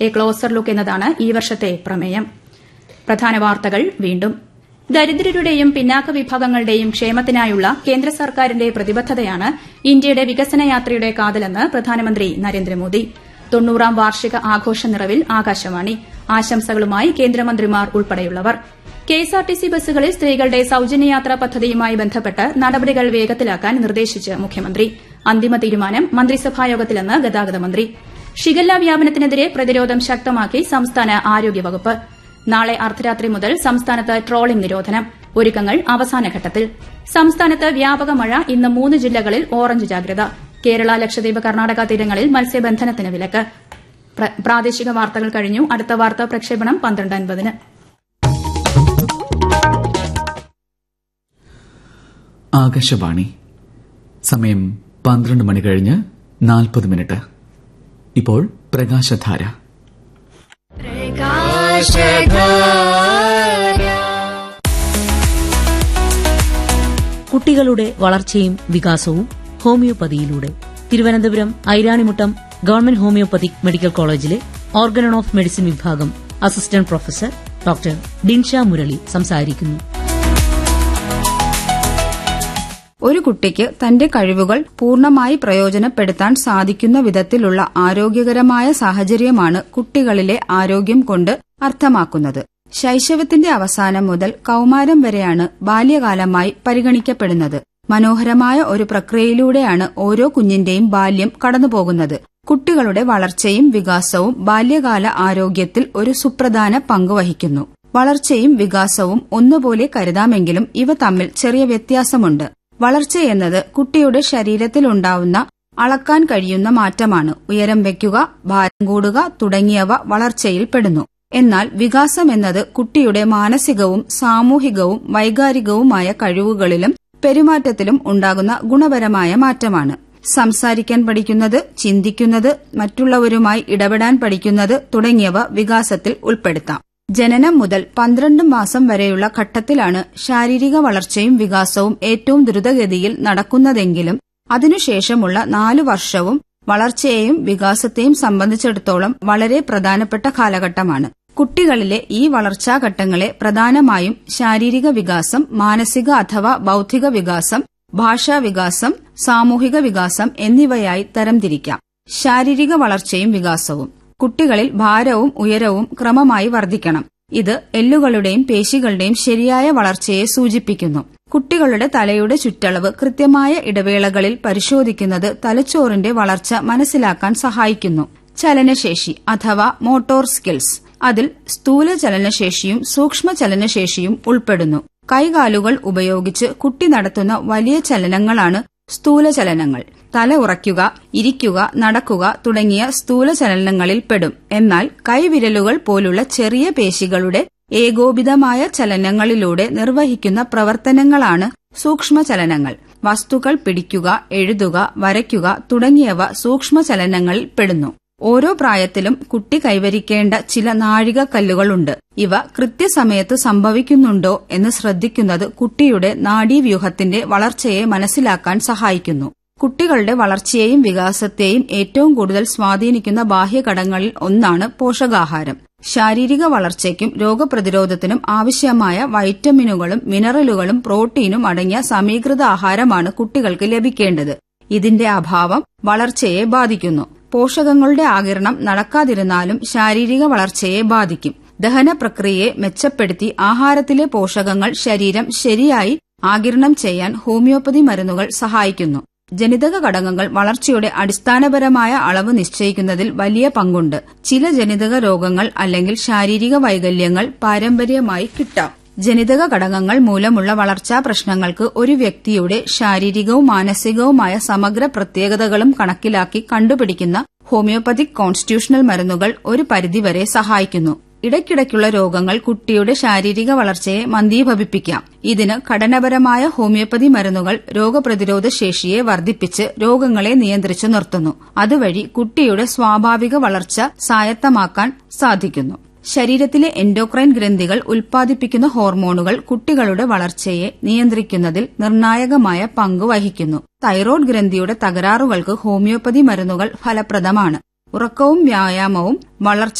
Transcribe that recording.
A closer look എന്നതാണ് ഈ വർഷത്തെ പ്രമേയം പ്രധാന വാർത്തകൾ വീണ്ടും ദരിദ്രരുടെയും പിന്നാക്ക വിഭാഗങ്ങളുടെയും ക്ഷേമത്തിനായുള്ള കേന്ദ്ര സർക്കാരിന്റെ പ്രതിബദ്ധതയാണ് ഇന്ത്യയുടെ വികസന യാത്രയുടെ കാതലെന്ന് പ്രധാനമന്ത്രി നരേന്ദ്രമോദി തൊണ്ണൂറാം വാർഷിക ആഘോഷ നിറവിൽ ആകാശവാണി ആശംസകളുമായി കേന്ദ്രമന്ത്രിമാർ ഉൾപ്പെടെയുള്ളവർ കെഎസ്ആർടിസി ബസ്സുകളിൽ സ്ത്രീകളുടെ സൌജന്യയാത്രാ പദ്ധതിയുമായി ബന്ധപ്പെട്ട് നടപടികൾ വേഗത്തിലാക്കാൻ നിർദ്ദേശിച്ച് മുഖ്യമന്ത്രി അന്തിമ തീരുമാനം മന്ത്രിസഭായോഗത്തിലെന്ന് ഗതാഗത മന്ത്രി ഷിഗല്ല വ്യാപനത്തിനെതിരെ പ്രതിരോധം ശക്തമാക്കി സംസ്ഥാന ആരോഗ്യവകുപ്പ് നാളെ അർദ്ധരാത്രി മുതൽ സംസ്ഥാനത്ത് ട്രോളിംഗ് നിരോധനം ഒരുക്കങ്ങൾ അവസാനഘട്ടത്തിൽ സംസ്ഥാനത്ത് വ്യാപക മഴ ഇന്ന് മൂന്ന് ജില്ലകളിൽ ഓറഞ്ച് ജാഗ്രത കേരള ലക്ഷദ്വീപ് കർണാടക തീരങ്ങളിൽ മത്സ്യബന്ധനത്തിന് വിലക്ക് പ്രാദേശിക വാർത്തകൾ കഴിഞ്ഞു അടുത്ത വാർത്താ പ്രക്ഷേപണം പന്ത്രണ്ട് അൻപതിന് ആകാശവാണി സമയം പന്ത്രണ്ട് മണി കഴിഞ്ഞ് നാൽപ്പത് മിനിറ്റ് ഇപ്പോൾ പ്രകാശധാര കുട്ടികളുടെ വളർച്ചയും വികാസവും ഹോമിയോപ്പതിയിലൂടെ Thiruvananthapuram Airanimuttam government homoeopathic medical കോളേജിലെ ഓർഗനൺ ഓഫ് മെഡിസിൻ വിഭാഗം assistant professor doctor Dinsha Murali സംസാരിക്കുന്നു ഒരു കുട്ടിക്ക് തന്റെ കഴിവുകൾ പൂർണ്ണമായി പ്രയോജനപ്പെടുത്താൻ സാധിക്കുന്ന വിധത്തിലുള്ള ആരോഗ്യകരമായ സാഹചര്യമാണ് കുട്ടികളിലെ ആരോഗ്യം കൊണ്ട് അർത്ഥമാക്കുന്നത് ശൈശവത്തിന്റെ അവസാനം മുതൽ കൌമാരം വരെയാണ് ബാല്യകാലമായി പരിഗണിക്കപ്പെടുന്നത് മനോഹരമായ ഒരു പ്രക്രിയയിലൂടെയാണ് ഓരോ കുഞ്ഞിന്റെയും ബാല്യം കടന്നുപോകുന്നത് കുട്ടികളുടെ വളർച്ചയും വികാസവും ബാല്യകാല ആരോഗ്യത്തിൽ ഒരു സുപ്രധാന പങ്ക് വഹിക്കുന്നു വളർച്ചയും വികാസവും ഒന്നുപോലെ കരുതാമെങ്കിലും ഇവ തമ്മിൽ ചെറിയ വ്യത്യാസമുണ്ട് വളർച്ചയെന്നത് കുട്ടിയുടെ ശരീരത്തിലുണ്ടാവുന്ന അളക്കാൻ കഴിയുന്ന മാറ്റമാണ് ഉയരം വയ്ക്കുക ഭാരം കൂടുക തുടങ്ങിയവ വളർച്ചയിൽ പെടുന്നു എന്നാൽ വികാസം എന്നത് കുട്ടിയുടെ മാനസികവും സാമൂഹികവും വൈകാരികവുമായ കഴിവുകളിലും പെരുമാറ്റത്തിലും ഉണ്ടാകുന്ന ഗുണപരമായ മാറ്റമാണ് സംസാരിക്കാൻ പഠിക്കുന്നത് ചിന്തിക്കുന്നത് മറ്റുള്ളവരുമായി ഇടപെടാൻ പഠിക്കുന്നത് തുടങ്ങിയവ വികാസത്തിൽ ഉൾപ്പെടുത്താം ജനനം മുതൽ പന്ത്രണ്ട് മാസം വരെയുള്ള ഘട്ടത്തിലാണ് ശാരീരിക വളർച്ചയും വികാസവും ഏറ്റവും ദ്രുതഗതിയിൽ നടക്കുന്നതെങ്കിലും അതിനുശേഷമുള്ള നാലു വർഷവും വളർച്ചയെയും വികാസത്തെയും സംബന്ധിച്ചിടത്തോളം വളരെ പ്രധാനപ്പെട്ട കാലഘട്ടമാണ് കുട്ടികളിലെ ഈ വളർച്ചാഘട്ടങ്ങളെ പ്രധാനമായും ശാരീരിക വികാസം മാനസിക അഥവാ ബൌദ്ധിക വികാസം ഭാഷാ വികാസം സാമൂഹിക വികാസം എന്നിവയായി തരംതിരിക്കാം ശാരീരിക വളർച്ചയും വികാസവും കുട്ടികളിൽ ഭാരവും ഉയരവും ക്രമമായി വർദ്ധിക്കണം ഇത് എല്ലുകളുടെയും പേശികളുടെയും ശരിയായ വളർച്ചയെ സൂചിപ്പിക്കുന്നു കുട്ടികളുടെ തലയുടെ ചുറ്റളവ് കൃത്യമായ ഇടവേളകളിൽ പരിശോധിക്കുന്നത് തലച്ചോറിന്റെ വളർച്ച മനസ്സിലാക്കാൻ സഹായിക്കുന്നു ചലനശേഷി അഥവാ മോട്ടോർ സ്കിൽസ് അതിൽ സ്ഥൂല ചലനശേഷിയും സൂക്ഷ്മ ചലനശേഷിയും ഉൾപ്പെടുന്നു കൈകാലുകൾ ഉപയോഗിച്ച് കുട്ടി നടത്തുന്ന വലിയ ചലനങ്ങളാണ് സ്ഥൂല ചലനങ്ങൾ തല ഉറയ്ക്കുക ഇരിക്കുക നടക്കുക തുടങ്ങിയ സ്ഥൂല ചലനങ്ങളിൽ പെടും എന്നാൽ കൈവിരലുകൾ പോലുള്ള ചെറിയ പേശികളുടെ ഏകോപിതമായ ചലനങ്ങളിലൂടെ നിർവഹിക്കുന്ന പ്രവർത്തനങ്ങളാണ് സൂക്ഷ്മ ചലനങ്ങൾ വസ്തുക്കൾ പിടിക്കുക എഴുതുക വരയ്ക്കുക തുടങ്ങിയവ സൂക്ഷ്മ ചലനങ്ങളിൽ പെടുന്നു ഓരോ പ്രായത്തിലും കുട്ടി കൈവരിക്കേണ്ട ചില നാഴികക്കല്ലുകളുണ്ട് ഇവ കൃത്യസമയത്ത് സംഭവിക്കുന്നുണ്ടോ എന്ന് ശ്രദ്ധിക്കുന്നത് കുട്ടിയുടെ നാഡീവ്യൂഹത്തിന്റെ വളർച്ചയെ മനസ്സിലാക്കാൻ സഹായിക്കുന്നു കുട്ടികളുടെ വളർച്ചയെയും വികാസത്തെയും ഏറ്റവും കൂടുതൽ സ്വാധീനിക്കുന്ന ബാഹ്യഘടകങ്ങളിൽ ഒന്നാണ് പോഷകാഹാരം ശാരീരിക വളർച്ചയ്ക്കും രോഗപ്രതിരോധത്തിനും ആവശ്യമായ വൈറ്റമിനുകളും മിനറലുകളും പ്രോട്ടീനും അടങ്ങിയ സമീകൃത ആഹാരമാണ് കുട്ടികൾക്ക് ലഭിക്കേണ്ടത് ഇതിന്റെ അഭാവം വളർച്ചയെ ബാധിക്കുന്നു പോഷകങ്ങളുടെ ആകിരണം നടക്കാതിരുന്നാലും ശാരീരിക വളർച്ചയെ ബാധിക്കും ദഹന പ്രക്രിയയെ മെച്ചപ്പെടുത്തി ആഹാരത്തിലെ പോഷകങ്ങൾ ശരീരം ശരിയായി ആകിരണം ചെയ്യാൻ ഹോമിയോപ്പതി മരുന്നുകൾ സഹായിക്കുന്നു ജനിതക ഘടകങ്ങൾ വളർച്ചയുടെ അടിസ്ഥാനപരമായ അളവ് നിശ്ചയിക്കുന്നതിൽ വലിയ പങ്കുണ്ട് ചില ജനിതക രോഗങ്ങൾ അല്ലെങ്കിൽ ശാരീരിക വൈകല്യങ്ങൾ പാരമ്പര്യമായി കിട്ടാം ജനിതക ഘടകങ്ങൾ മൂലമുള്ള വളർച്ചാ പ്രശ്നങ്ങൾക്ക് ഒരു വ്യക്തിയുടെ ശാരീരികവും മാനസികവുമായ സമഗ്ര പ്രത്യേകതകളും കണക്കിലാക്കി കണ്ടുപിടിക്കുന്ന ഹോമിയോപ്പതിക് കോൺസ്റ്റിറ്റ്യൂഷണൽ മരുന്നുകൾ ഒരു പരിധിവരെ സഹായിക്കുന്നു ഇടയ്ക്കിടയ്ക്കുള്ള രോഗങ്ങൾ കുട്ടിയുടെ ശാരീരിക വളർച്ചയെ മന്ദീഭവിപ്പിക്കാം ഇതിന് ഘടനപരമായ ഹോമിയോപ്പതി മരുന്നുകൾ രോഗപ്രതിരോധ ശേഷിയെ വർദ്ധിപ്പിച്ച് രോഗങ്ങളെ നിയന്ത്രിച്ചു നിർത്തുന്നു അതുവഴി കുട്ടിയുടെ സ്വാഭാവിക വളർച്ച സ്വായത്തമാക്കാൻ സാധിക്കുന്നു ശരീരത്തിലെ എൻഡോക്രൈൻ ഗ്രന്ഥികൾ ഉൽപ്പാദിപ്പിക്കുന്ന ഹോർമോണുകൾ കുട്ടികളുടെ വളർച്ചയെ നിയന്ത്രിക്കുന്നതിൽ നിർണായകമായ പങ്ക് വഹിക്കുന്നു തൈറോയ്ഡ് ഗ്രന്ഥിയുടെ തകരാറുകൾക്ക് ഹോമിയോപ്പതി മരുന്നുകൾ ഫലപ്രദമാണ് ഉറക്കവും വ്യായാമവും വളർച്ച